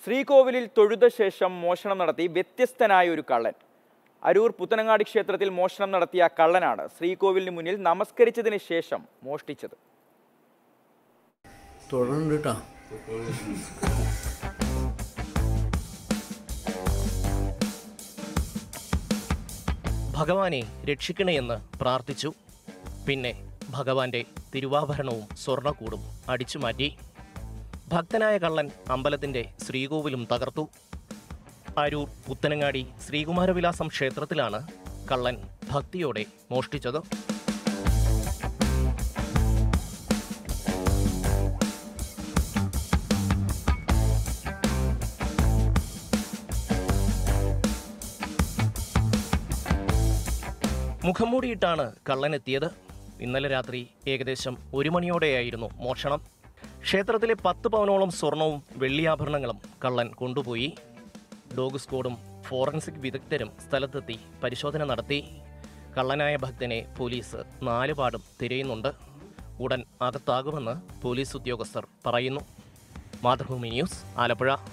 ശ്രീകോവിലിൽ തൊഴുത ശേഷം മോഷണം നടത്തി വ്യത്യസ്തനായ ഒരു കള്ളൻ അരൂർ പുത്തനങ്ങാടി ക്ഷേത്രത്തിൽ മോഷണം നടത്തിയ കള്ളനാണ് ശ്രീകോവിലിന് മുന്നിൽ നമസ്കരിച്ചതിന് ശേഷം മോഷ്ടിച്ചത് തുടരുന്നുണ്ട് കേട്ടോ ഭഗവാനെ രക്ഷിക്കണേയെന്ന് പ്രാർത്ഥിച്ചു പിന്നെ ഭഗവാന്റെ തിരുവാഭരണവും സ്വർണ്ണക്കൂടും അടിച്ചുമാറ്റി ഭക്തനായ കള്ളൻ അമ്പലത്തിന്റെ ശ്രീകോവിലും തകർത്തു അരൂർ പുത്തനങ്ങാടി ശ്രീകുമാരവിലാസം ക്ഷേത്രത്തിലാണ് കള്ളൻ ഭക്തിയോടെ മോഷ്ടിച്ചത് മുഖംമൂടിയിട്ടാണ് കള്ളനെത്തിയത് ഇന്നലെ രാത്രി ഏകദേശം ഒരു മണിയോടെയായിരുന്നു മോഷണം ക്ഷേത്രത്തിലെ പത്ത് പവനോളം സ്വർണവും വെള്ളിയാഭരണങ്ങളും കള്ളൻ കൊണ്ടുപോയി ഡോഗ് സ്ക്വാഡും ഫോറൻസിക് വിദഗ്ധരും സ്ഥലത്തെത്തി പരിശോധന നടത്തി കള്ളനായ ഭക്തനെ പോലീസ് നാലുപാടും തിരയുന്നുണ്ട് ഉടൻ അകത്താകുമെന്ന് പോലീസ് ഉദ്യോഗസ്ഥർ പറയുന്നു മാതൃഭൂമി ന്യൂസ് ആലപ്പുഴ